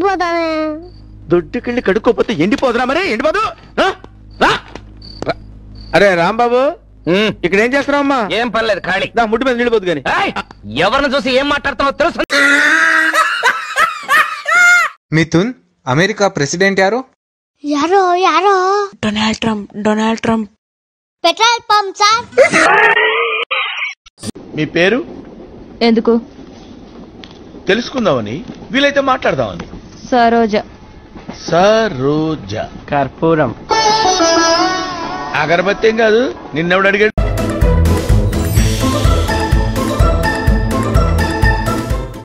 ఎండిపోతానే దొడ్డుకెళ్ళి కడుక్కోపోతే ఎండిపోదురా మరి ఎండిపోదు రా, రా. రా. అరే రాంబాబు ఇక్కడ ఏం చేస్తున్నావమ్మా ఏం పర్లేదు ఖాళీ దా ముడ్డు మీద నిండిపోదు కానీ ఏయ్, ఎవరిని చూసి ఏం మాట్లాడుతున్నావు తెలుసు మిథున్ అమెరికా ప్రెసిడెంట్ యారు యారో యారో Donald Trump Donald Trump petrol pump sir మీ పేరు ఎందుకు తెలుసుకుందామని వీలైతే మాట్లాడదామని సరోజ సరోజ కర్పూరం అగరబత్తి ఏం కాదు నిన్నెవడు అడిగాడు